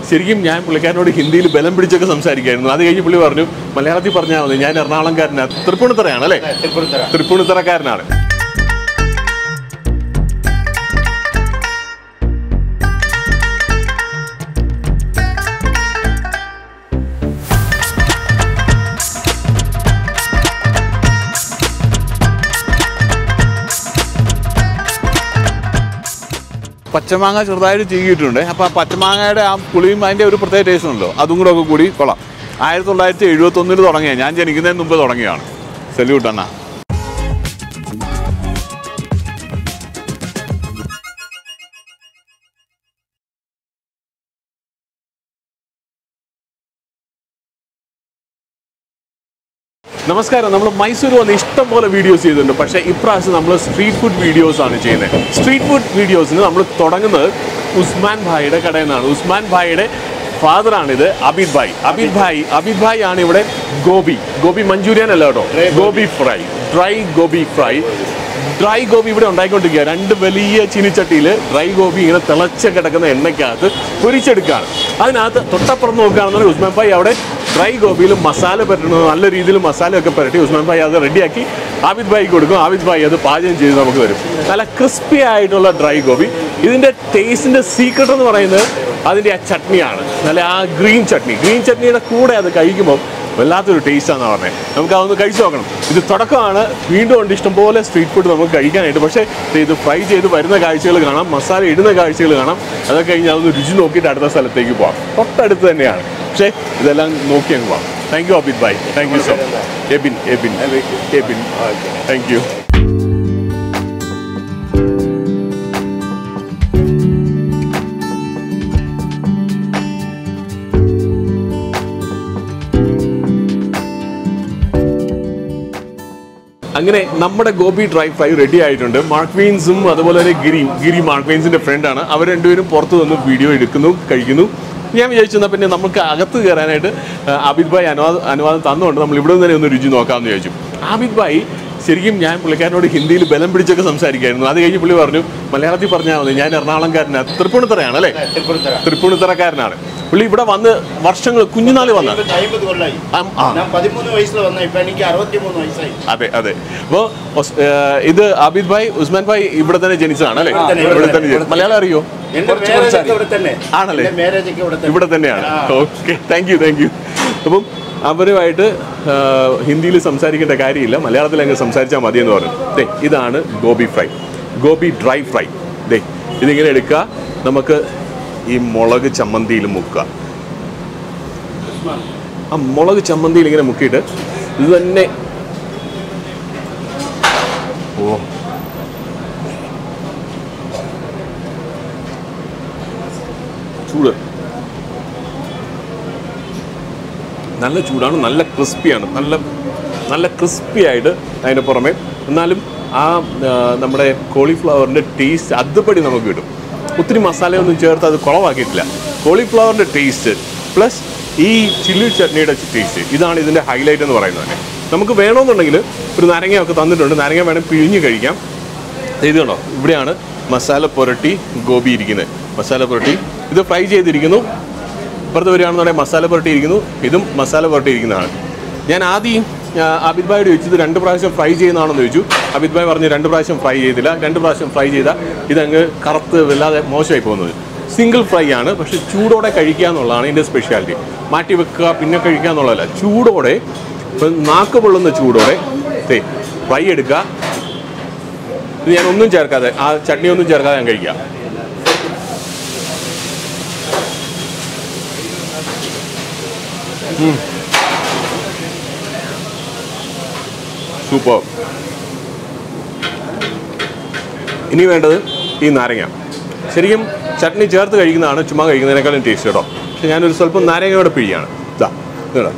ശരിക്കും ഞാൻ പുള്ളിക്കാരനോട് ഹിന്ദിയിൽ ബലം പിടിച്ചൊക്കെ സംസാരിക്കായിരുന്നു അത് കഴിഞ്ഞ് പുള്ളി പറഞ്ഞു മലയാളത്തിൽ പറഞ്ഞാൽ മതി ഞാൻ എറണാകുളംകാരനാണ് തൃപ്പൂണിത്തറയാണ് അല്ലേ തിരുപ്പൂണിത്തറ തൃപ്പൂണിത്തറക്കാരനാണ് പച്ചമാങ്ങ ചെറുതായിട്ട് ചീകിയിട്ടുണ്ട് അപ്പോൾ ആ പച്ചമാങ്ങയുടെ ആ പുളിയും അതിൻ്റെ ഒരു പ്രത്യേക ടേസ്റ്റ് ഉണ്ടല്ലോ അതും കൂടെ ഒക്കെ കൂടി കൊള്ളാം ആയിരത്തി തൊള്ളായിരത്തി എഴുപത്തൊന്നിൽ തുടങ്ങിയ ഞാൻ ജനിക്കുന്നതിന് മുമ്പ് തുടങ്ങിയതാണ് സല്യൂട്ട് അണ്ണാ നമസ്കാരം നമ്മൾ മൈസൂർ വന്ന് ഇഷ്ടം പോലെ വീഡിയോസ് ചെയ്തിട്ടുണ്ട് പക്ഷേ ഇപ്രാവശ്യം നമ്മൾ സ്ട്രീറ്റ് ഫുഡ് വീഡിയോസ് ആണ് ചെയ്യുന്നത് സ്ട്രീറ്റ് ഫുഡ് വീഡിയോസിന് നമ്മൾ തുടങ്ങുന്നത് ഉസ്മാൻ ഭായിയുടെ കടയിൽ നിന്നാണ് ഉസ്മാൻ ഭായിയുടെ ഫാദറാണിത് അബിദ് ഭായ് അബിദ് ഭായ് അബിദ് ഭായ് ആണ് ഇവിടെ ഗോബി ഗോബി മഞ്ചൂരിയൻ അല്ല കേട്ടോ gobi fry dry gobi fry dry gobi ഇവിടെ ഉണ്ടായിക്കൊണ്ടിരിക്കുക രണ്ട് വലിയ ചീനിച്ചട്ടിയിൽ ഡ്രൈ ഗോബി ഇങ്ങനെ തിളച്ച് കിടക്കുന്ന എണ്ണയ്ക്കകത്ത് പൊരിച്ചെടുക്കുകയാണ് അതിനകത്ത് തൊട്ടപ്പുറം നോക്കുകയാണെന്നുണ്ടെങ്കിൽ ഉസ്മാൻ ഭായ് അവിടെ ഡ്രൈ ഗോപിയിൽ മസാല പരട്ടുന്നത് നല്ല രീതിയിൽ മസാലയൊക്കെ പരട്ടി ഉസ്മാൻ ഭായ് അത് റെഡിയാക്കി ആബിദ് ഭായിക്ക് കൊടുക്കും ആബിദ് ഭായ് അത് പാചകം ചെയ്ത് നമുക്ക് തരും നല്ല ക്രിസ്പി ആയിട്ടുള്ള ഡ്രൈ ഗോബി ഇതിൻ്റെ ടേസ്റ്റിൻ്റെ സീക്രട്ട് എന്ന് പറയുന്നത് അതിൻ്റെ ആ ചട്നിയാണ് നല്ല ആ ഗ്രീൻ ചട്നി ഗ്രീൻ ചട്നിയുടെ കൂടെ അത് കഴിക്കുമ്പോൾ വല്ലാത്തൊരു ടേസ്റ്റാണെന്ന് പറഞ്ഞത് നമുക്ക് അതൊന്ന് കഴിച്ചു നോക്കണം ഇത് തുടക്കമാണ് വീണ്ടും ഉണ്ട് ഇഷ്ടംപോലെ സ്ട്രീറ്റ് ഫുഡ് നമുക്ക് കഴിക്കാനായിട്ട് പക്ഷേ ദേ ഇത് ഫ്രൈ ചെയ്ത് വരുന്ന കാഴ്ചകൾ കാണാം മസാല ഇടുന്ന കാഴ്ചകൾ കാണാം അതൊക്കെ കഴിഞ്ഞ് അതൊന്ന് രുചി നോക്കിയിട്ട് അടുത്ത സ്ഥലത്തേക്ക് പോകാം തൊട്ടടുത്ത് തന്നെയാണ് പക്ഷേ ഇതെല്ലാം നോക്കി അങ്ങ് പോകാം thank you Abin bye thank you so Ebin Ebin Ebin thank you അങ്ങനെ നമ്മുടെ ഗോപി ഡ്രൈ ഫ്രൈ റെഡി ആയിട്ടുണ്ട് മാർക്ക് വീൻസും അതുപോലെ തന്നെ ഗിരി ഗിരി മാർക്ക് വീൻസിന്റെ ഫ്രണ്ടാണ് അവർ രണ്ടുപേരും പുറത്ത് നിന്ന് വീഡിയോ എടുക്കുന്നു കഴിക്കുന്നു ഞാൻ വിചാരിച്ചു എന്നാൽ പിന്നെ നമുക്ക് അകത്ത് കയറാനായിട്ട് ആ, ആബിദ് ഭായ് അനുവാദം അനുവാദം തന്നുകൊണ്ട് നമ്മൾ ഇവിടെ നിന്ന് തന്നെ ഒന്ന് രുചി നോക്കാമെന്ന് വിചാരിച്ചു ആബിദ് ഭായ് ശരിക്കും ഞാൻ പുള്ളിക്കാരനോട് ഹിന്ദിയിൽ ബലം പിടിച്ചൊക്കെ സംസാരിക്കായിരുന്നു അത് കഴിഞ്ഞ് പുള്ളി പറഞ്ഞു മലയാളത്തിൽ പറഞ്ഞാൽ മതി ഞാൻ എറണാകുളംകാരനാണ് തൃപ്പൂണിത്തറയാണ് അല്ലേ തിരുപ്പൂണിത്തറ തൃപ്പൂണിത്തറക്കാരനാണ് പുള്ളി ഇവിടെ വന്ന് വർഷങ്ങൾ കുഞ്ഞുനാൾ വന്ന ഇരുപത്തി അമ്പത് കൊല്ലായി ആ ഞാൻ പതിമൂന്ന് വയസ്സിൽ വന്ന ഇപ്പൊ എനിക്ക് അറുപത്തിമൂന്ന് വയസ്സായി അതെ അതെ അപ്പോ ഒസ്- ഏഹ് ഇത് ആബിദ് ഭായ് ഉസ്മാൻ ഭായ് ഇവിടെ തന്നെ ജനിച്ചതാണ് അല്ലേ ഇവിടെ തന്നെ, ഇവിടെ ഇവിടെ തന്നെ ജനി- മലയാളം അറിയോ എന്റെ മാരേജ് ഒക്കെ ഇവിടെ തന്നെ ആണല്ലേ? മാരേജ് ഒക്കെ ഇവിടെ തന്നെ ഇവിടെ തന്നെയാണ് ആ. Okay thank you thank you അപ്പം അവരുമായിട്ട് ഹിന്ദിയിൽ സംസാരിക്കേണ്ട കാര്യമില്ല മലയാളത്തിൽ അങ്ങ് സംസാരിച്ചാൽ മതി എന്ന് പറഞ്ഞു ദേ ഇതാണ് gobi fry gobi dry fry ദേ ഇതിങ്ങനെ എടുക്കുക നമുക്ക് ഈ മുളക് ചമ്മന്തിയിൽ മുക്കുക ആ മുളക് ചമ്മന്തിയിൽ ഇങ്ങനെ മുക്കിയിട്ട് ഇത് തന്നെ ഓ ചൂട് നല്ല ചൂടാണ് നല്ല ക്രിസ്പിയാണ് നല്ല നല്ല ക്രിസ്പി ആയിട്ട് അതിന് പുറമെ എന്നാലും ആ ആ, നമ്മുടെ കോളിഫ്ലവറിൻ്റെ ടേസ്റ്റ് അതുപടി നമുക്ക് കിട്ടും ഒത്തിരി മസാലയൊന്നും ചേർത്ത് അത് കുളവാക്കിയിട്ടില്ല കോളിഫ്ലവറിൻ്റെ ടേസ്റ്റ് പ്ലസ് ഈ ചില്ലി ചട്നിയുടെ ടേസ്റ്റ് ഇതാണ് ഇതിൻ്റെ ഹൈലൈറ്റ് എന്ന് പറയുന്നത് തന്നെ നമുക്ക് വേണമെന്നുണ്ടെങ്കിൽ ഒരു നാരങ്ങയൊക്കെ തന്നിട്ടുണ്ട് നാരങ്ങ വേണം പിഴിഞ്ഞ് കഴിക്കാം ഇത് കണ്ടോ ഇവിടെയാണ് മസാല പുരട്ടി ഗോബി ഇരിക്കുന്നത് മസാല പുരട്ടി ഇത് ഫ്രൈ ചെയ്തിരിക്കുന്നു ഇപ്പുറത്ത് വരികയാണെന്നുണ്ടെങ്കിൽ മസാല പുരട്ടി ഇരിക്കുന്നു ഇതും മസാല പുരട്ടി ഇരിക്കുന്നതാണ് ഞാൻ ആദ്യം ആ, അബിദ് ഭായോട് ചോദിച്ചത് രണ്ട് പ്രാവശ്യം ഫ്രൈ ചെയ്യുന്നതാണെന്ന് ചോദിച്ചു അബിദ് ഭായ് പറഞ്ഞു രണ്ട് പ്രാവശ്യം ഫ്രൈ ചെയ്തില്ല രണ്ട് പ്രാവശ്യം ഫ്രൈ ചെയ്താൽ ഇതങ്ങ് കറുത്ത് വല്ലാതെ മോശമായി പോകുന്നത് സിംഗിൾ ഫ്രൈ ആണ് പക്ഷെ ചൂടോടെ കഴിക്കുക എന്നുള്ളതാണ് ഇതിൻ്റെ സ്പെഷ്യാലിറ്റി മാറ്റി വെക്കുക പിന്നെ കഴിക്കുക എന്നുള്ളതല്ല ചൂടോടെ ഇപ്പം നാക്ക് പൊള്ളുന്ന ചൂടോടെ ദേ ഫ്രൈ എടുക്കുക ഇത് ഞാൻ ഒന്നും ചേർക്കാതെ ആ ചട്നി ഒന്നും ചേർക്കാതെ ഞാൻ കഴിക്കാം സൂപ്പർ ഇനി വേണ്ടത് ഈ നാരങ്ങ ശരിക്കും ചട്നി ചേർത്ത് കഴിക്കുന്നതാണ് ചുമ്മാ കഴിക്കുന്നതിനേക്കാളും ടേസ്റ്റ് കേട്ടോ പക്ഷെ ഞാനൊരു സ്വല്പം നാരങ്ങയോടെ പിഴിയാണ് ഇതാ ഇതാ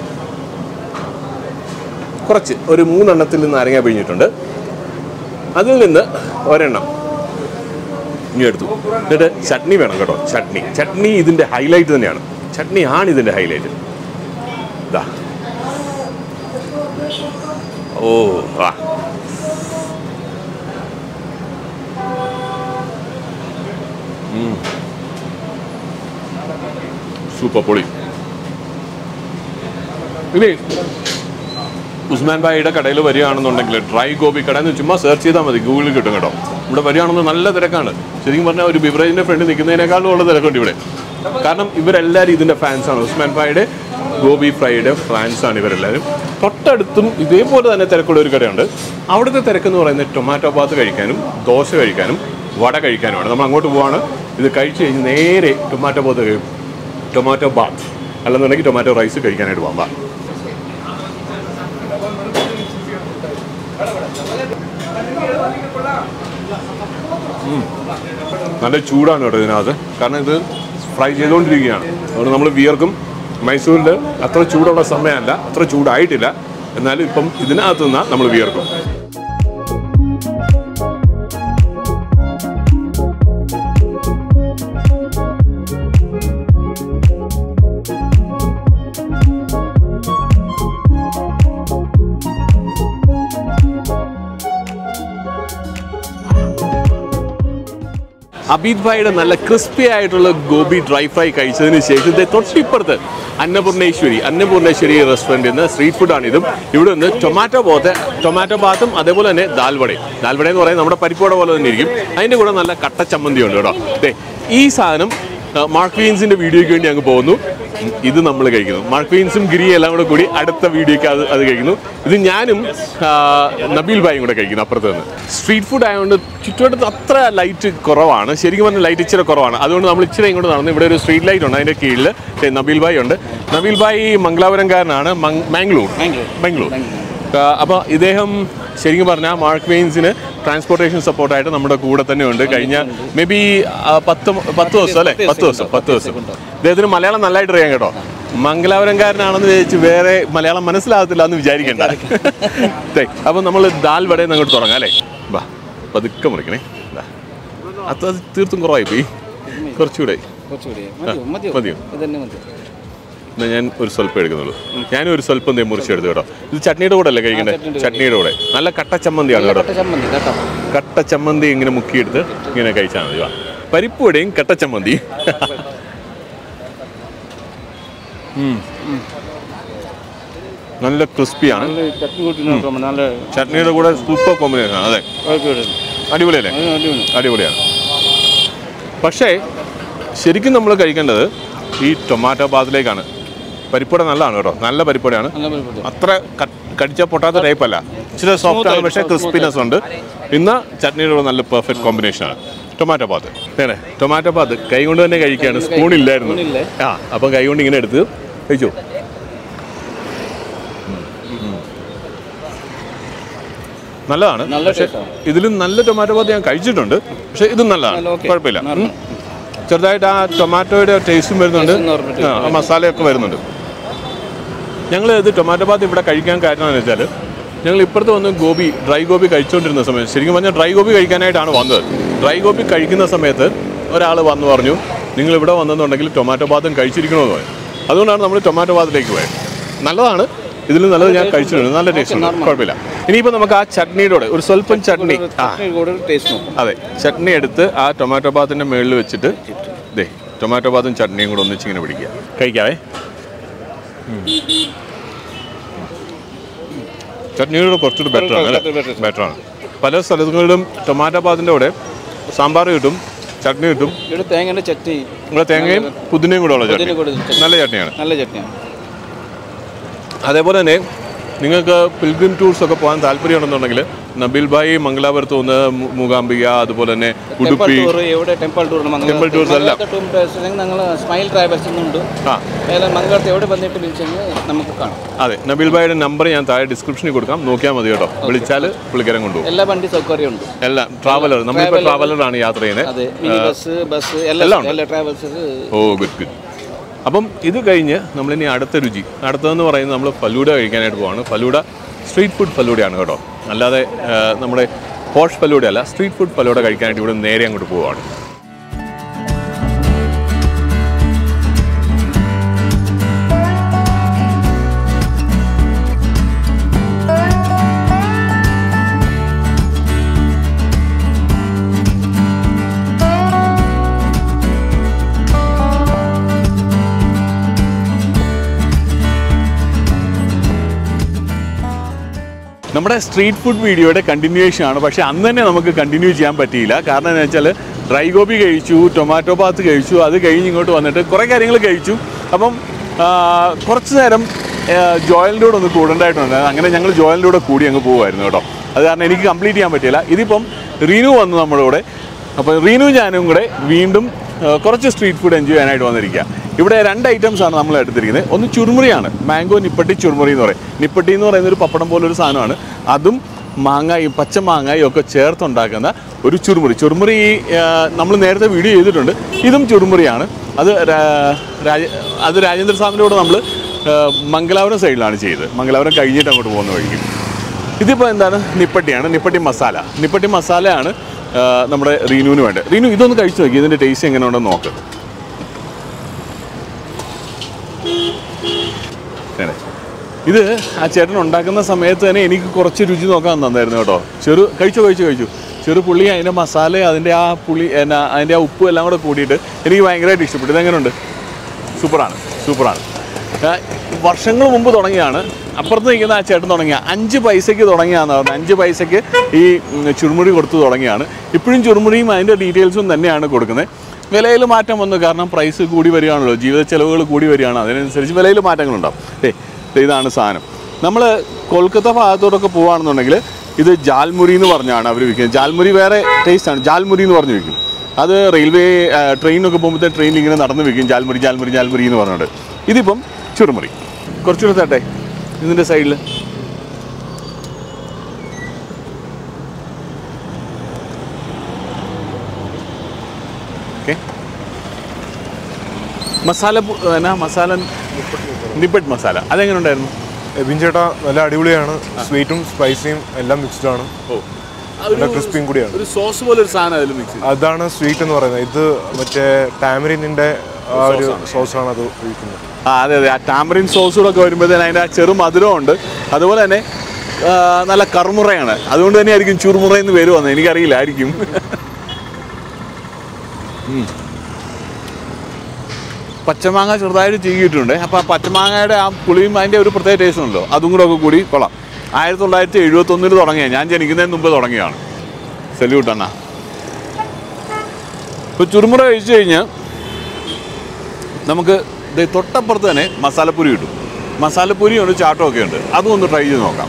കുറച്ച് ഒരു മൂന്നെണ്ണത്തിൽ നിന്ന് നാരങ്ങ പിഴിഞ്ഞിട്ടുണ്ട് അതിൽ നിന്ന് ഒരെണ്ണം ഇനി എടുത്തു എന്നിട്ട് ചട്നി വേണം കേട്ടോ ചട്നി ചട്നി ഇതിൻ്റെ ഹൈലൈറ്റ് തന്നെയാണ് ചട്നി ആണ് ഇതിൻ്റെ ഹൈലൈറ്റ് ഇതാ ഓ വാ ഉം. സൂപ്പർ പൊളി ഇനി ഉസ്മാൻ ഭായിയുടെ കടയിൽ വരികയാണെന്നുണ്ടെങ്കിൽ ഡ്രൈ ഗോപി കട എന്ന് ചുമ്മാ സെർച്ച് ചെയ്താൽ മതി ഗൂഗിളിൽ കിട്ടും കേട്ടോ ഇവിടെ വരികയാണെന്ന് നല്ല തിരക്കാണ് ശരിക്കും പറഞ്ഞാൽ ഒരു ബിവറേജിന്റെ ഫ്രണ്ട് നിൽക്കുന്നതിനേക്കാളും ഉള്ള തിരക്കുണ്ട് ഇവിടെ കാരണം ഇവരെല്ലാവരും ഇതിന്റെ ഫാൻസാണ് ഉസ്മാൻ ഭായിയുടെ ഗോബി ഫ്രൈയുടെ ഫാൻസാണ് ഇവരെല്ലാവരും തൊട്ടടുത്തും ഇതേപോലെ തന്നെ തിരക്കുള്ള ഒരു കടയുണ്ട് അവിടുത്തെ തിരക്കെന്ന് പറയുന്നത് ടൊമാറ്റോ ബാത്ത് കഴിക്കാനും ദോശ കഴിക്കാനും വട കഴിക്കാനുമാണ് നമ്മൾ അങ്ങോട്ട് പോവാണ് ഇത് കഴിച്ച് കഴിഞ്ഞ് നേരെ ടൊമാറ്റോ ബാത്ത് കഴിയും ടൊമാറ്റോ ബാത്ത് അല്ലെന്നുണ്ടെങ്കിൽ ടൊമാറ്റോ റൈസ് കഴിക്കാനായിട്ട് പോകാം വാ. നല്ല ചൂടാണ് കേട്ടോ ഇതിനകത്ത് കാരണം ഇത് ഫ്രൈ ചെയ്തുകൊണ്ടിരിക്കുകയാണ് അതുകൊണ്ട് നമ്മൾ വിയർക്കും മൈസൂരിൽ അത്ര ചൂടുള്ള സമയമല്ല അത്ര ചൂടായിട്ടില്ല എന്നാലും ഇപ്പം ഇതിനകത്ത് നിന്നാൽ നമ്മൾ വിയർക്കും അബീദ് ഭായിയുടെ നല്ല ക്രിസ്പി ആയിട്ടുള്ള ഗോബി ഡ്രൈ ഫ്രൈ കഴിച്ചതിന് ശേഷം ദേ തൊട്ടിപ്പുറത്ത് അന്നപൂർണേശ്വരി അന്നപൂർണേശ്വരി റെസ്റ്റോറൻറ്റിൽ നിന്ന് സ്ട്രീറ്റ് ഫുഡാണ് ഇതും ഇവിടെ നിന്ന് ടൊമാറ്റോ പോത്ത് ടൊമാറ്റോ ബാത്തും അതേപോലെ തന്നെ ദാൽവടയും ദാൽവട എന്ന് പറയുന്നത് നമ്മുടെ പരിപ്പോട പോലെ തന്നെ ഇരിക്കും അതിൻ്റെ കൂടെ നല്ല കട്ട ചമ്മന്തി ഉണ്ട് കേട്ടോ ദേ ഈ സാധനം ആ, മാർക്ക് വീൻസിന്റെ വീഡിയോയ്ക്ക് വേണ്ടി അങ്ങ് പോകുന്നു ഉം, ഇത് നമ്മൾ കഴിക്കുന്നു മാർക്ക് വീൻസും ഗിരി എല്ലാം കൂടെ കൂടി അടുത്ത വീഡിയോയ്ക്ക് അത് അത് കഴിക്കുന്നു ഇത് ഞാനും ആ, നബീൽ ഭായും കൂടെ കഴിക്കുന്നു അപ്പുറത്ത് നിന്ന് സ്ട്രീറ്റ് ഫുഡ് ആയതുകൊണ്ട് ചുറ്റുവട്ടത്ത് അത്ര ലൈറ്റ് കുറവാണ് ശരിക്കും പറഞ്ഞാൽ ലൈറ്റ് ഇച്ചിരി കുറവാണ് അതുകൊണ്ട് നമ്മൾ ഇച്ചിരി ഇങ്ങോട്ട് നടന്നു ഇവിടെ ഒരു സ്ട്രീറ്റ് ലൈറ്റ് ഉണ്ട് അതിൻ്റെ കീഴിൽ ദേ നബീൽ ഭായ് ഉണ്ട് നബീൽ ഭായ് മംഗലാപുരംകാരനാണ് മങ്- മാംഗ്ലൂർ ബാംഗ്ലൂർ അപ്പോൾ ഇദ്ദേഹം ശരിക്കും പറഞ്ഞാൽ മാർക്ക് വെയിൻസിന് ട്രാൻസ്പോർട്ടേഷൻ സപ്പോർട്ടായിട്ട് നമ്മുടെ കൂടെ തന്നെ ഉണ്ട് കഴിഞ്ഞ മേ ബി പത്ത് മ- പത്ത് ദിവസം അല്ലേ പത്ത് ദിവസം പത്ത് ദിവസം ഇദ്ദേഹത്തിന് മലയാളം നല്ലതായിട്ട് അറിയാം കേട്ടോ മംഗലാപുരംകാരനാണെന്ന് വിചാരിച്ച് വേറെ മലയാളം മനസ്സിലാകത്തില്ല എന്ന് വിചാരിക്കണ്ട അപ്പോൾ നമ്മൾ ദാൽ വടയിൽ നിന്ന് അങ്ങോട്ട് തുടങ്ങാം അല്ലേ ബാ പതുക്കെ മുറിക്കണേ ദാ. അത് അത് തീർത്തും കുറവായി പോയി കുറച്ചുകൂടെ കുറച്ചുകൂടി മതിയോ മതിയോ മതിയോ ഇതന്നെ മതി എന്നാ ഞാൻ ഒരു സ്വല്പം എടുക്കുന്നുള്ളൂ ഞാനും ഒരു സ്വല്പം തേ മുറിച്ചെടുത്തു കേട്ടോ ഇത് ചട്നിയുടെ കൂടെ അല്ലേ കഴിക്കണ്ടേ ചട്നിയുടെ കൂടെ നല്ല കട്ട ചമ്മന്തിയാണ് കേട്ടോ കട്ട ചമ്മന്തി കേട്ടോ കട്ട ചമ്മന്തി ഇങ്ങനെ മുക്കിയെടുത്ത് ഇങ്ങനെ കഴിച്ചാൽ മതി വാ പരിപ്പുവടയും കട്ട ചമ്മന്തി ഉം. നല്ല ക്രിസ്പിയാണ് നല്ല ചട്നി കൂട്ടി നോക്കുമ്പോൾ നല്ല ചട്നിയുടെ കൂടെ സൂപ്പർ കോമ്പിനേഷൻ അതെ കുഴപ്പമില്ല അടിപൊളിയല്ലേ അത് അടിപൊളി അടിപൊളിയാണ് പക്ഷേ ശരിക്കും നമ്മൾ കഴിക്കേണ്ടത് ഈ ടൊമാറ്റോ ബാത്തിലേക്കാണ് പരിപ്പുട നല്ലതാണ് കേട്ടോ നല്ല പരിപ്പുടയാണ് നല്ല പരിപാടി അത്ര കടിച്ച പൊട്ടാത്ത ടൈപ്പ് അല്ല ഇച്ചിരി സോഫ്റ്റ് ആണ് പക്ഷേ ക്രിസ്പിനെസ് ഉണ്ട് ഇന്ന് ചട്നിയുടെ കൂടെ നല്ല പെർഫെക്റ്റ് കോമ്പിനേഷനാണ് ടൊമാറ്റോ പാത്ത് നേരെ ടൊമാറ്റോ പാത്ത് കൈ കൊണ്ട് തന്നെ കഴിക്കുകയാണ് സ്പൂൺ ഇല്ലായിരുന്നു സ്പൂണില്ലേ? ആ അപ്പം കൈ കൊണ്ട് ഇങ്ങനെ എടുത്ത് കഴിച്ചു നല്ലതാണ് നല്ല പക്ഷേ ടേസ്റ്റാണ് ഇതിലും നല്ല ടൊമാറ്റോ പാത്ത് ഞാൻ കഴിച്ചിട്ടുണ്ട് പക്ഷേ ഇതും നല്ലതാണ് നല്ല okay. കുഴപ്പമില്ല നല്ല. ഉം. ചെറുതായിട്ട് ആ ടൊമാറ്റോയുടെ ടേസ്റ്റും വരുന്നുണ്ട് Taste എന്ന് പറഞ്ഞിട്ട് ആ, ആ മസാലയൊക്കെ വരുന്നുണ്ട് ഞങ്ങൾ ഇത് ടൊമാറ്റോ ബാത്ത് ഇവിടെ കഴിക്കാൻ കാരണം എന്ന് വെച്ചാൽ ഞങ്ങൾ ഇപ്പുറത്ത് വന്ന് ഗോപി ഡ്രൈ ഗോപി കഴിച്ചുകൊണ്ടിരുന്ന സമയത്ത് ശരിക്കും പറഞ്ഞാൽ ഡ്രൈ ഗോപി കഴിക്കാനായിട്ടാണ് വന്നത് ഡ്രൈ ഗോപി കഴിക്കുന്ന സമയത്ത് ഒരാൾ വന്ന് പറഞ്ഞു നിങ്ങൾ ഇവിടെ വന്നെന്നുണ്ടെങ്കിൽ ടൊമാറ്റോ ബാത്തും കഴിച്ചിരിക്കണമെന്ന് പറഞ്ഞു അതുകൊണ്ടാണ് നമ്മൾ ടൊമാറ്റോ ബാത്തിലേക്ക് പോയത് നല്ലതാണ് ഇതിൽ നല്ലത് ഞാൻ കഴിച്ചിട്ടുണ്ട് നല്ല ടേസ്റ്റ് ഉണ്ട് normal. കുഴപ്പമില്ല ഇനിയിപ്പോൾ നമുക്ക് ആ ചട്നിയുടെ കൂടെ ഒരു സ്വല്പം ചട്നി ആ ചട്നി കൂടെ ടേസ്റ്റ് നോക്കും അതെ ചട്നി എടുത്ത് ആ ടൊമാറ്റോ ബാത്തിൻ്റെ മുകളിൽ വെച്ചിട്ട് ദേ ടൊമാറ്റോ ബാത്തും ചട്നിയും കൂടെ ഒന്നിച്ച് ഇങ്ങനെ പിടിക്കുക കഴിക്കാവേ ഉം. ചട്നിയുടെ കുറച്ചുകൂടി ബെറ്റർ ആണ് അല്ലേ better, better. ബെറ്റർ ആണ് പല സ്ഥലങ്ങളിലും ടൊമാറ്റോ ബാത്തിൻ്റെ കൂടെ സാമ്പാർ കിട്ടും ചട്നി കിട്ടും ഇവിടെ തേങ്ങയുടെ ചട്നി ഇവിടെ തേങ്ങയും പുതിനയും കൂടെ ഉള്ള ചട്നി പുതിന കൂടെ ചട്നി. നല്ല ചട്നിയാണ് നല്ല ചട്നിയാണ് അതേപോലെ തന്നെ നിങ്ങൾക്ക് പിൽഗ്രിം ടൂർസ് ഒക്കെ പോകാൻ താല്പര്യമുണ്ടെന്നുണ്ടെങ്കിൽ നബീൽ ഭായി മംഗലാപുരത്ത് നിന്ന് മു- മൂകാംബിക അതുപോലെ തന്നെ ടെമ്പിൾ ഉടുപ്പി ടൂർ എവിടെ ടെമ്പിൾ ടൂർ Temple tours എല്ലാം. ഞങ്ങൾ സ്മൈൽ ട്രാവൽസ് എന്നുണ്ട് ആ ഏതായാലും മംഗളത്ത് എവിടെ വന്നിട്ട് വിളിച്ചെങ്കിൽ നമുക്ക് കാണാം അതെ നബീൽ ഭായിയുടെ നമ്പർ ഞാൻ താഴെ ഡിസ്ക്രിപ്ഷനിൽ കൊടുക്കാം നോക്കിയാൽ മതി കേട്ടോ വിളിച്ചാൽ പുള്ളിക്കാരൻ കൊണ്ടുപോകും എല്ലാ വണ്ടി സൗകര്യമുണ്ട് എല്ലാം ട്രാവലർ നമ്മളിപ്പോൾ ട്രാവലറാണ് യാത്ര ചെയ്യുന്നത് അതെ മിനി ബസ് ബസ് എല്ലാം എല്ലാം ഉണ്ട്. എല്ലാ ട്രാവൽസ് ഓ ഗുഡ് ഗുഡ് അപ്പം ഇത് കഴിഞ്ഞ് നമ്മളിനി അടുത്ത രുചി അടുത്തതെന്ന് പറയുന്നത് നമ്മൾ ഫലൂഡ കഴിക്കാനായിട്ട് പോവാണ് ഫലൂഡ സ്ട്രീറ്റ് ഫുഡ് ഫലൂഡയാണ് കേട്ടോ അല്ലാതെ ആ, നമ്മുടെ പോഷ് ഫലൂഡ അല്ല സ്ട്രീറ്റ് ഫുഡ് ഫലൂഡ കഴിക്കാനായിട്ട് ഇവിടെ നേരെ അങ്ങോട്ട് പോവാണ് നമ്മുടെ സ്ട്രീറ്റ് ഫുഡ് വീഡിയോയുടെ കണ്ടിന്യൂവേഷൻ ആണ് പക്ഷേ അന്ന് തന്നെ നമുക്ക് കണ്ടിന്യൂ ചെയ്യാൻ പറ്റിയില്ല കാരണം എന്ന് വെച്ചാൽ ഡ്രൈ ഗോപി കഴിച്ചു ടൊമാറ്റോ ബാത്ത് കഴിച്ചു അത് കഴിഞ്ഞ് ഇങ്ങോട്ട് വന്നിട്ട് കുറേ കാര്യങ്ങൾ കഴിച്ചു അപ്പം ആ, കുറച്ച് നേരം ആ, ജോയലിൻ്റെ കൂടെ ഒന്ന് കൂടേണ്ടതായിട്ടുണ്ട് അങ്ങനെ ഞങ്ങൾ ജോയലിൻ്റെ കൂടെ കൂടി അങ്ങ് പോകുമായിരുന്നു കേട്ടോ അത് കാരണം എനിക്ക് കംപ്ലീറ്റ് ചെയ്യാൻ പറ്റിയില്ല ഇതിപ്പം റീനു വന്നു നമ്മുടെ കൂടെ അപ്പോൾ റീനു ഞാനും കൂടെ വീണ്ടും ആ, കുറച്ച് സ്ട്രീറ്റ് ഫുഡ് എൻജോയ് ചെയ്യാനായിട്ട് വന്നിരിക്കുക ഇവിടെ രണ്ട് ഐറ്റംസ് ആണ് നമ്മൾ എടുത്തിരിക്കുന്നത് ഒന്ന് ചുരുമുറിയാണ് മാംഗോ നിപ്പട്ടി ചുരുമുറി എന്ന് പറയും നിപ്പട്ടി എന്ന് പറയുന്ന ഒരു പപ്പടം പോലൊരു സാധനമാണ് അതും മാങ്ങായും പച്ച മാങ്ങായും ഒക്കെ ചേർത്തുണ്ടാക്കുന്ന ഒരു ചുരുമുറി ചുരുമുറി നമ്മൾ നേരത്തെ വീഡിയോ ചെയ്തിട്ടുണ്ട് ഇതും ചുരുമുറിയാണ് അത് രാ- രാജ അത് രാജേന്ദ്ര സ്വാമിൻ്റെ കൂടെ നമ്മൾ മംഗലാപുരം സൈഡിലാണ് ചെയ്തത് മംഗലാപുരം കഴിഞ്ഞിട്ട് അങ്ങോട്ട് പോകുന്ന വഴിക്കും ഇതിപ്പോൾ എന്താണ് നിപ്പട്ടിയാണ് നിപ്പട്ടി മസാല നിപ്പട്ടി മസാലയാണ് ആ, നമ്മുടെ റീനുവിന് വേണ്ടത് റീനു ഇതൊന്ന് കഴിച്ചു നോക്കി ഇതിൻ്റെ ടേസ്റ്റ് എങ്ങനെ ഉണ്ടെന്ന് നോക്ക് അങ്ങനെ. ഇത് ആ ചേട്ടൻ ഉണ്ടാക്കുന്ന സമയത്ത് തന്നെ എനിക്ക് കുറച്ച് രുചി നോക്കാൻ തന്നായിരുന്നു കേട്ടോ ചെറു കഴിച്ചു കഴിച്ചു കഴിച്ചു ചെറു പുള്ളി അതിൻ്റെ മസാല അതിൻ്റെ ആ പുളി എന്നാ അതിൻ്റെ ആ ഉപ്പും എല്ലാം കൂടെ കൂടിയിട്ട് എനിക്ക് ഭയങ്കരമായിട്ട് ഇഷ്ടപ്പെട്ടു ഇതെങ്ങനെയുണ്ട് സൂപ്പറാണ് സൂപ്പറാണ് ആ, വർഷങ്ങൾ മുമ്പ് തുടങ്ങിയാണ് അപ്പുറത്ത് നിൽക്കുന്ന ആ ചേട്ടൻ തുടങ്ങിയ അഞ്ച് പൈസയ്ക്ക് തുടങ്ങിയാന്ന് പറഞ്ഞത് അഞ്ച് പൈസയ്ക്ക് ഈ ഉം, ചുരുമുറി കൊടുത്ത് തുടങ്ങിയാണ് ഇപ്പോഴും ചുരുമുറിയും അതിൻ്റെ ഡീറ്റെയിൽസും തന്നെയാണ് കൊടുക്കുന്നത് വിലയിൽ മാറ്റം വന്നു കാരണം പ്രൈസ് കൂടി വരികയാണല്ലോ ജീവിത ചെലവുകൾ കൂടി വരികയാണ് അതിനനുസരിച്ച് വിലയിൽ മാറ്റങ്ങളുണ്ടാവും ഏ ദേ ഇതാണ് സാധനം നമ്മൾ കൊൽക്കത്ത ഭാഗത്തോടൊക്കെ പോവുകയാണെന്നുണ്ടെങ്കിൽ ഇത് ജാൽമുരി എന്ന് പറഞ്ഞാണ് അവർ വിൽക്കുന്നത് ജാൽമുരി വേറെ ടേസ്റ്റാണ് ജാൽമുരി എന്ന് പറഞ്ഞ് വിൽക്കും അത് റെയിൽവേ ആ, ട്രെയിനൊക്കെ പോകുമ്പോഴത്തെ ട്രെയിനിൽ ഇങ്ങനെ നടന്ന് വെക്കും ജാൽമുരി ജാൽമുരി ജാൽമുരി എന്ന് പറഞ്ഞിട്ട് ഇതിപ്പം ചുരുമുറി കുറച്ചുകൂടെ തട്ടെ ഇതിൻ്റെ സൈഡിൽ ഓക്കെ മസാല പു- എന്നാ മസാല നിപ്പട്ട് മസാല അതെങ്ങനെ ഉണ്ടായിരുന്നു എബിൻ ചേട്ടാ നല്ല അടിപൊളിയാണ് സ്വീറ്റും സ്പൈസിയും എല്ലാം മിക്സ്ഡ് ആണ് ഓ നല്ല ക്രിസ്പിയും കൂടിയാണ് ഒരു സോസ് പോലെ ഒരു സാധനം അതിൽ മിക്സ് അതാണ് സ്വീറ്റ് എന്ന് പറയുന്നത് ഇത് മറ്റേ ടാമറിനിന്റെ ആ ഒരു സോസാണ് അത് ഒഴിക്കുന്നത് ആ അതെ അതെ ആ ടാമറിൻ സോസുകൂടെ ഒക്കെ വരുമ്പോഴത്തേന് അതിൻ്റെ ആ ചെറു മധുരമുണ്ട് അതുപോലെ തന്നെ ആ, നല്ല കറുമുറയാണ് അതുകൊണ്ട് തന്നെ ആയിരിക്കും ചുറുമുറ എന്ന് പേര് വന്നത് എനിക്കറിയില്ല ആയിരിക്കും ഉം. പച്ചമാങ്ങ ചെറുതായിട്ട് ചീകിയിട്ടുണ്ട് അപ്പോൾ ആ പച്ചമാങ്ങയുടെ ആ പുളിയും അതിൻ്റെ ഒരു പ്രത്യേക ടേസ്റ്റ് ഉണ്ടല്ലോ അതും കൂടെ ഒക്കെ കൂടി കൊള്ളാം ആയിരത്തി തൊള്ളായിരത്തി എഴുപത്തൊന്നിൽ തുടങ്ങിയ ഞാൻ ജനിക്കുന്നതിന് മുമ്പ് തുടങ്ങിയതാണ് സല്യൂട്ട് അണ്ണ ഇപ്പോൾ ചുറുമുറ കഴിച്ചു കഴിഞ്ഞാൽ നമുക്ക് ദേ തൊട്ടപ്പുറത്ത് തന്നെ മസാലപ്പൂരി കിട്ടും മസാലപ്പൂരിയും ഉണ്ട് ചാട്ടവും ഒക്കെ ഉണ്ട് അതും ഒന്ന് ട്രൈ ചെയ്ത് നോക്കാം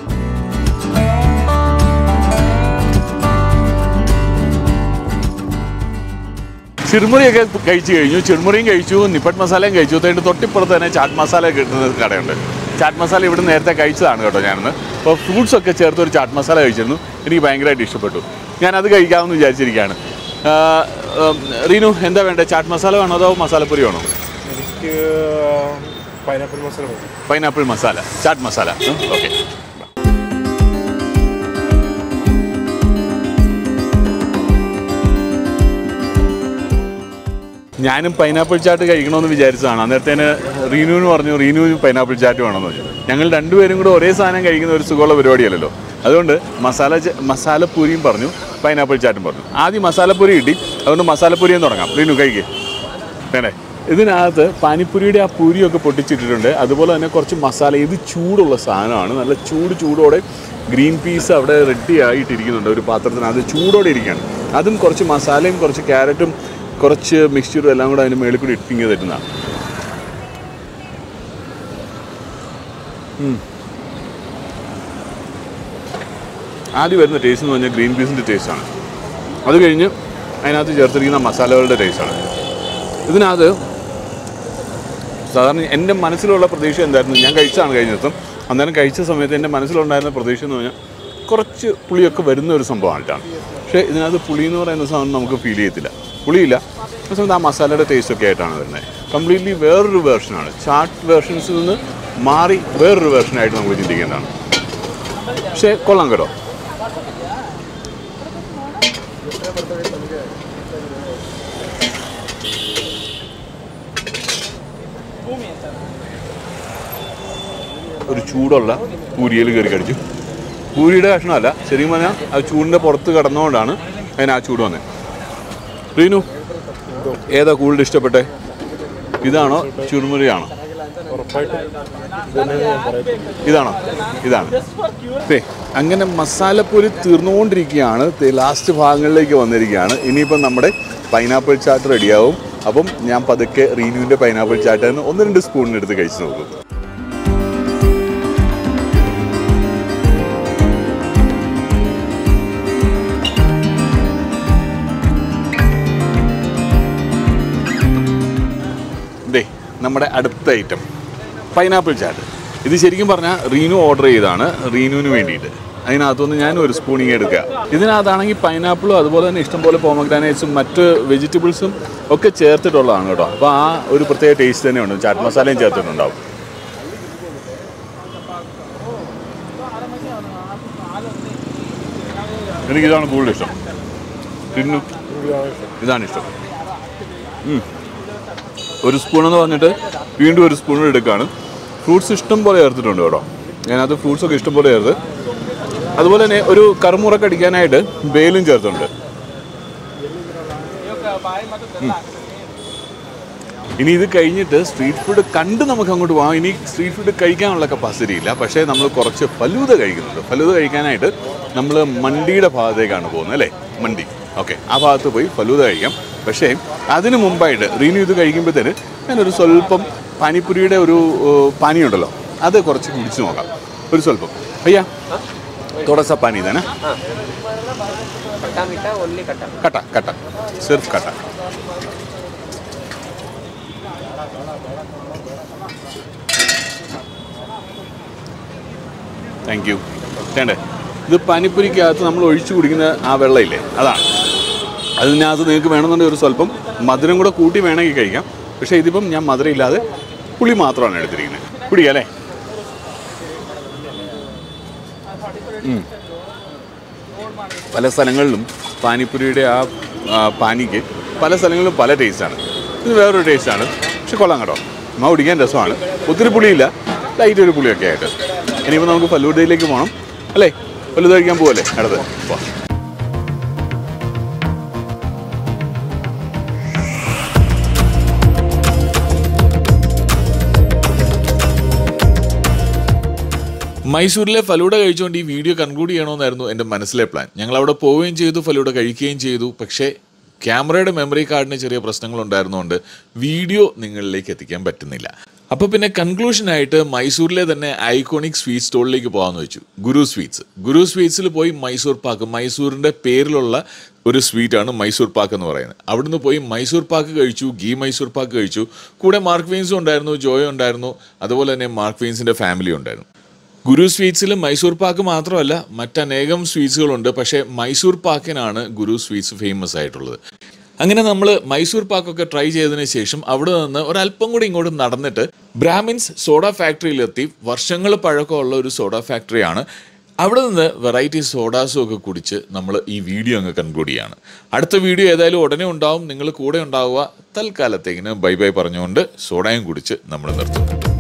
ചിറുമുറിയൊക്കെ കഴിച്ചു കഴിഞ്ഞു ചിറുമുറിയും കഴിച്ചു നിപ്പട്ട് മസാലയും കഴിച്ചു അതിൻ്റെ തൊട്ടിപ്പുറത്ത് തന്നെ ചാറ്റ് മസാല കിട്ടുന്ന കടയുണ്ട് ചാറ്റ് മസാല ഇവിടെ നേരത്തെ കഴിച്ചതാണ് കേട്ടോ ഞാനന്ന് അപ്പോൾ ഫ്രൂട്ട്സ് ഒക്കെ ചേർത്ത് ഒരു ചാറ്റ് മസാല കഴിച്ചിരുന്നു എനിക്ക് ഭയങ്കരമായിട്ട് ഇഷ്ടപ്പെട്ടു ഞാനത് കഴിക്കാമെന്ന് വിചാരിച്ചിരിക്കുകയാണ് ആ, ഉം, റീനു എന്താ വേണ്ടത് ചാറ്റ് മസാല വേണോ അതോ മസാലപ്പൊരി വേണോ എനിക്ക് പൈനാപ്പിൾ മസാല മതി പൈനാപ്പിൾ മസാല ചാറ്റ് മസാല ഓക്കെ ഞാനും പൈനാപ്പിൾ ചാറ്റ് കഴിക്കണമെന്ന് വിചാരിച്ചതാണ് അന്നേരത്തേന് റീനുവിന് പറഞ്ഞു റീനുവിന് പൈനാപ്പിൾ ചാറ്റ് വേണമെന്ന് പറഞ്ഞു ഞങ്ങൾ രണ്ടുപേരും കൂടെ ഒരേ സാധനം കഴിക്കുന്ന ഒരു സുഖമുള്ള പരിപാടിയല്ലല്ലോ അതുകൊണ്ട് മസാല ച- മസാലപ്പൂരിയും പറഞ്ഞു പൈനാപ്പിൾ ചാറ്റും പറഞ്ഞു ആദ്യം മസാലപ്പൂരി കിട്ടി അതുകൊണ്ട് മസാലപ്പൂരിയും തുടങ്ങാം റീനു കഴിക്കേ വേണേ ഇതിനകത്ത് പാനിപ്പൂരിയുടെ ആ പൂരിയൊക്കെ പൊട്ടിച്ചിട്ടിട്ടുണ്ട് അതുപോലെ തന്നെ കുറച്ച് മസാല ഇത് ചൂടുള്ള സാധനമാണ് നല്ല ചൂട് ചൂടോടെ ഗ്രീൻ പീസ് അവിടെ റെഡി ആയിട്ടിരിക്കുന്നുണ്ട് ഒരു പാത്രത്തിനകത്ത് ചൂടോടെ ഇരിക്കുകയാണ് അതും കുറച്ച് മസാലയും കുറച്ച് ക്യാരറ്റും കുറച്ച് മിക്സ്ചറും എല്ലാം കൂടെ അതിന് മേളിൽ കൂടി ഇട്ടിങ് തരുന്നതാണ് ഉം. ആദ്യം വരുന്ന ടേസ്റ്റ് എന്ന് പറഞ്ഞാൽ ഗ്രീൻ പീസിൻ്റെ ടേസ്റ്റാണ് അത് കഴിഞ്ഞ് അതിനകത്ത് ചേർത്തിരിക്കുന്ന മസാലകളുടെ ടേസ്റ്റാണ് ഇതിനകത്ത് സാധാരണ എൻ്റെ മനസ്സിലുള്ള പ്രതീക്ഷ എന്തായിരുന്നു ഞാൻ കഴിച്ചതാണ് കഴിഞ്ഞ ദിവസം അന്നേരം കഴിച്ച സമയത്ത് എൻ്റെ മനസ്സിലുണ്ടായിരുന്ന പ്രതീക്ഷ എന്ന് പറഞ്ഞാൽ കുറച്ച് പുളിയൊക്കെ വരുന്ന ഒരു സംഭവമായിട്ടാണ് പക്ഷേ ഇതിനകത്ത് പുളി എന്ന് പറയുന്ന സാധനം നമുക്ക് ഫീൽ ചെയ്യത്തില്ല പുളിയില്ല ആ സമയത്ത് ആ മസാലയുടെ ടേസ്റ്റ് ഒക്കെ ആയിട്ടാണ് വരുന്നത് കംപ്ലീറ്റ്ലി വേറൊരു വേർഷനാണ് ചാട്ട് വേർഷൻസിൽ നിന്ന് മാറി വേറൊരു വേർഷനായിട്ട് നമുക്ക് ചിന്തിക്കേണ്ടതാണ് പക്ഷേ കൊള്ളാം കേട്ടോ ഒരു ചൂടുള്ള പൂരിയിൽ കയറി കടിച്ചു പൂരിയുടെ കഷ്ണമല്ല ശരിക്കും പറഞ്ഞാൽ അത് ചൂടിൻ്റെ പുറത്ത് കിടന്നുകൊണ്ടാണ് അതിന് ആ ചൂട് വന്നത് റീനു ഏതാ കൂടുതൽ ഇഷ്ടപ്പെട്ടെ ഇതാണോ ചുരുമുരിയാണോ ഇതാണോ ഇതാണ് ദേ, അങ്ങനെ മസാലപ്പൊരി തീർന്നുകൊണ്ടിരിക്കുകയാണ് ദേ, ലാസ്റ്റ് ഭാഗങ്ങളിലേക്ക് വന്നിരിക്കുകയാണ് ഇനിയിപ്പം നമ്മുടെ പൈനാപ്പിൾ ചാട്ട് റെഡിയാവും അപ്പം ഞാൻ പതുക്കെ റീനുവിൻ്റെ പൈനാപ്പിൾ ചാട്ട് എന്ന് ഒന്ന് രണ്ട് സ്പൂണിനെടുത്ത് കഴിച്ചു നോക്കും ദേ നമ്മുടെ അടുത്ത ഐറ്റം പൈനാപ്പിൾ ചാട്ട് ഇത് ശരിക്കും പറഞ്ഞാൽ റീനു ഓർഡർ ചെയ്താണ് റീനുവിന് വേണ്ടിയിട്ട് അതിനകത്തുനിന്ന് ഞാൻ ഒരു സ്പൂണിങ് എടുക്കുക ഇതിനകത്താണെങ്കിൽ പൈനാപ്പിളും അതുപോലെ തന്നെ ഇഷ്ടംപോലെ പോമഗ്രാനൈറ്റ്സും മറ്റ് വെജിറ്റബിൾസും ഒക്കെ ചേർത്തിട്ടുള്ളതാണ് കേട്ടോ അപ്പോൾ ആ ഒരു പ്രത്യേക ടേസ്റ്റ് തന്നെയുണ്ട് ചാറ്റ് മസാലയും ചേർത്തിട്ടുണ്ടാവും എനിക്കിതാണ് കൂടുതൽ ഇഷ്ടം തിന്നു ഇതാണ് ഇഷ്ടം ഉം. ഒരു സ്പൂൺ എന്ന് പറഞ്ഞിട്ട് വീണ്ടും ഒരു സ്പൂൺ എടുക്കുകയാണ് ഫ്രൂട്ട്സ് ഇഷ്ടം പോലെ ചേർത്തിട്ടുണ്ട് കേട്ടോ അതിനകത്ത് ഫ്രൂട്ട്സ് ഒക്കെ ഇഷ്ടം പോലെ ചേർത്ത് അതുപോലെ തന്നെ ഒരു കറുമുറക്ക് അടിക്കാനായിട്ട് ബേലും ചേർത്തുണ്ട് ഉം. ഇനി ഇത് കഴിഞ്ഞിട്ട് സ്ട്രീറ്റ് ഫുഡ് കണ്ട് നമുക്ക് അങ്ങോട്ട് പോകാം ഇനി സ്ട്രീറ്റ് ഫുഡ് കഴിക്കാനുള്ള കപ്പാസിറ്റി ഇല്ല പക്ഷേ നമ്മൾ കുറച്ച് ഫലൂത കഴിക്കുന്നുണ്ട് ഫലൂത കഴിക്കാനായിട്ട് നമ്മൾ മണ്ടിയുടെ ഭാഗത്തേക്കാണ് പോകുന്നത് അല്ലേ മണ്ടി ഓക്കെ ആ ഭാഗത്ത് പോയി ഫലൂത കഴിക്കാം പക്ഷേ അതിന് മുമ്പായിട്ട് റീനു ഇത് കഴിക്കുമ്പോഴത്തേന് ഞാനൊരു സ്വല്പം പാനിപ്പുരിയുടെ ഒരു ഏഹ്, പാനിയുണ്ടല്ലോ അത് കുറച്ച് കുടിച്ച് നോക്കാം ഒരു സ്വല്പം അയ്യാ തോടസ പാനി തന്നെ കട്ട കട്ട സിർഫ് കട്ട താങ്ക് യു വേണ്ടേ ഇത് പാനിപ്പുരിക്കകത്ത് നമ്മൾ ഒഴിച്ചു കുടിക്കുന്ന ആ വെള്ളമില്ലേ അതാണ് അതിനകത്ത് നിങ്ങൾക്ക് വേണമെന്നുണ്ടെങ്കിൽ ഒരു സ്വല്പം മധുരം കൂടെ കൂട്ടി വേണമെങ്കിൽ കഴിക്കാം പക്ഷേ ഇതിപ്പം ഞാൻ മധുരം ഇല്ലാതെ പുളി മാത്രമാണ് എടുത്തിരിക്കുന്നത് കുടിക്കാം അല്ലേ ഉം. പല സ്ഥലങ്ങളിലും പാനിപ്പുരിയുടെ ആ ആ, പാനിക്ക് പല സ്ഥലങ്ങളിലും പല ടേസ്റ്റാണ് ഇത് വേറൊരു ടേസ്റ്റാണ് പക്ഷെ കൊള്ളാം കേട്ടോ അമ്മ കുടിക്കാൻ രസമാണ് ഒത്തിരി പുളിയില്ല ലൈറ്റ് ഒരു പുളിയൊക്കെ ആയിട്ട് ഇനിയിപ്പോൾ നമുക്ക് ഫലൂദയിലേക്ക് പോകണം അല്ലേ ഫലൂദ കഴിക്കാൻ പോവല്ലേ അടുത്ത് പോവാം മൈസൂരിലെ ഫലൂഡ കഴിച്ചുകൊണ്ട് ഈ വീഡിയോ കൺക്ലൂഡ് ചെയ്യണമെന്നായിരുന്നു എൻ്റെ മനസ്സിലെ പ്ലാൻ ഞങ്ങൾ അവിടെ പോവുകയും ചെയ്തു ഫലൂഡ കഴിക്കുകയും ചെയ്തു പക്ഷേ ക്യാമറയുടെ മെമ്മറി കാർഡിന് ചെറിയ പ്രശ്നങ്ങൾ ഉണ്ടായിരുന്നുകൊണ്ട് വീഡിയോ നിങ്ങളിലേക്ക് എത്തിക്കാൻ പറ്റുന്നില്ല അപ്പോൾ പിന്നെ കൺക്ലൂഷനായിട്ട് മൈസൂരിലെ തന്നെ ഐക്കോണിക് സ്വീറ്റ് സ്റ്റോളിലേക്ക് പോകാമെന്ന് വെച്ചു ഗുരു സ്വീറ്റ്സ് ഗുരു സ്വീറ്റ്സിൽ പോയി മൈസൂർ പാക്ക് മൈസൂരിൻ്റെ പേരിലുള്ള ഒരു സ്വീറ്റാണ് മൈസൂർ പാക്ക് എന്ന് പറയുന്നത് അവിടുന്ന് പോയി മൈസൂർ പാക്ക് കഴിച്ചു ഗീ മൈസൂർ പാക്ക് കഴിച്ചു കൂടെ മാർക്ക് വെയിൻസും ഉണ്ടായിരുന്നു ജോയോ ഉണ്ടായിരുന്നു അതുപോലെ തന്നെ മാർക്ക് വെയിൻസിൻ്റെ ഫാമിലി ഉണ്ടായിരുന്നു ഗുരു സ്വീറ്റ്സിൽ മൈസൂർ പാക്ക് മാത്രമല്ല മറ്റനേകം സ്വീറ്റ്സുകളുണ്ട് പക്ഷേ മൈസൂർ പാക്കിനാണ് ഗുരു സ്വീറ്റ്സ് ഫേമസ് ആയിട്ടുള്ളത് അങ്ങനെ നമ്മൾ മൈസൂർ പാക്കൊക്കെ ട്രൈ ചെയ്തതിന് ശേഷം അവിടെ നിന്ന് ഒരല്പം കൂടി ഇങ്ങോട്ട് നടന്നിട്ട് ബ്രാഹ്മിൻസ് സോഡ ഫാക്ടറിയിലെത്തി വർഷങ്ങൾ പഴക്കമുള്ള ഒരു സോഡ ഫാക്ടറിയാണ് അവിടെ നിന്ന് വെറൈറ്റി സോഡാസും ഒക്കെ കുടിച്ച് നമ്മൾ ഈ വീഡിയോ അങ്ങ് കൺക്ലൂഡ് ചെയ്യാണ് അടുത്ത വീഡിയോ ഏതായാലും ഉടനെ ഉണ്ടാവും നിങ്ങൾ കൂടെ ഉണ്ടാവുക തൽക്കാലത്തേക്കിന് ബൈ ബൈ പറഞ്ഞുകൊണ്ട് സോഡയും കുടിച്ച് നമ്മൾ നിർത്തും